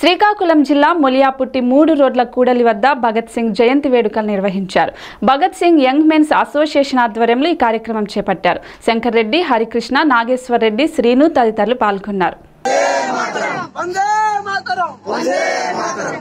శ్రీకాకుళం జిల్లా ములియాపుట్టి మూడు రోడ్ల కూడలి వద్ద భగత్ సింగ్ జయంతి వేడుకలు నిర్వహించారు Bhagat Singh young men's association ఆధ్వర్యంలో ఈ కార్యక్రమం చేపట్టారు శంకర్ రెడ్డి హరికృష్ణ నాగేశ్వర్ రెడ్డి శ్రీను తదితరులు పాల్గొన్నారు వందే మాతరం వందే మాతరం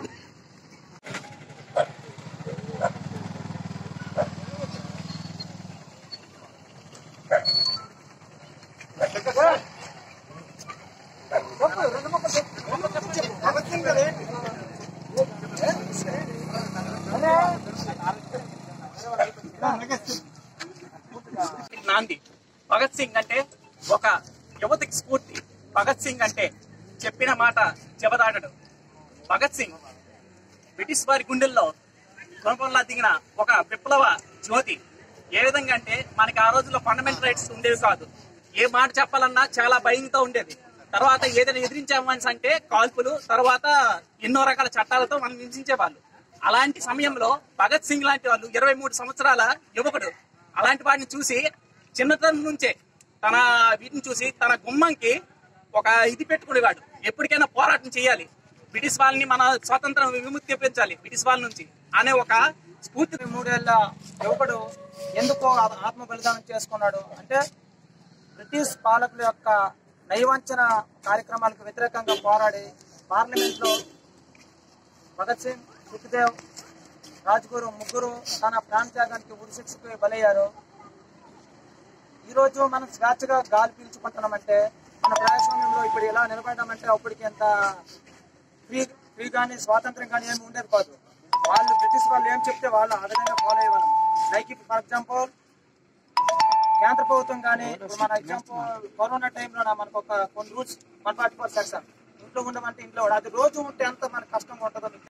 నాంది భగత్ సింగ్ అంటే ఒక యువతకి స్ఫూర్తి భగత్ సింగ్ అంటే చెప్పిన మాట చెబదాటడు భగత్ సింగ్ బ్రిటిష్ వారి గుండెల్లో గుణపంలా దిగిన ఒక విప్లవ జ్యోతి ఏ విధంగా అంటే మనకి ఆ రోజుల్లో ఫండమెంటల్ రైట్స్ ఉండేవి కాదు ఏ మాట చెప్పాలన్నా చాలా భయంతో ఉండేది తర్వాత ఏదైనా ఎదిరించామని అంటే కాల్పులు తర్వాత ఎన్నో రకాల చట్టాలతో మనం హింసించేవాళ్ళు అలాంటి సమయంలో భగత్ సింగ్ లాంటి వాళ్ళు ఇరవై మూడు సంవత్సరాల యువకుడు అలాంటి వాడిని చూసి చిన్నతనం నుంచే తన వీటిని చూసి తన గుమ్మంకి ఒక ఇది పెట్టుకునేవాడు ఎప్పటికైనా పోరాటం చేయాలి బ్రిటిష్ వాళ్ళని మన స్వాతంత్రం విముక్తి పెంచాలి బ్రిటిష్ వాళ్ళ నుంచి అనే ఒక స్ఫూర్తి మూడేళ్ల యువకుడు ఎందుకో ఆ- ఆత్మ బలిదానం చేసుకున్నాడు అంటే బ్రిటిష్ పాలకుల యొక్క నయవంచన కార్యక్రమాలకు వ్యతిరేకంగా పోరాడి పార్లమెంట్ లో భగత్ సింగ్ సుఖ్దేవ్ రాజ్గురు ముగ్గురు తన ప్రాణ త్యాగానికి ఉరిశిక్షకు బలయ్యారు ఈ రోజు మనం స్వేచ్ఛగా గాలి పీల్చుకుంటున్నామంటే మన ప్రజాస్వామ్యంలో ఇప్పుడు ఎలా నిలబడ్డామంటే అప్పటికి ఎంత ఫ్రీ ఫ్రీ కానీ స్వాతంత్రం కానీ ఏమి ఉండేది కాదు వాళ్ళు బ్రిటిష్ వాళ్ళు ఏం చెప్తే వాళ్ళు ఆ విధంగా ఫాలో అయ్యేవాళ్ళం లైక్ ఫర్ ఎగ్జాంపుల్ కేంద్ర ప్రభుత్వం కానీ ఇప్పుడు మన ఎగ్జాంపుల్ కరోనా టైంలో మనకు ఒక కొన్ని rules one forty four section ఇంట్లో ఉండమంటే ఇంట్లో ఉండాలి. అది రోజు ఉంటే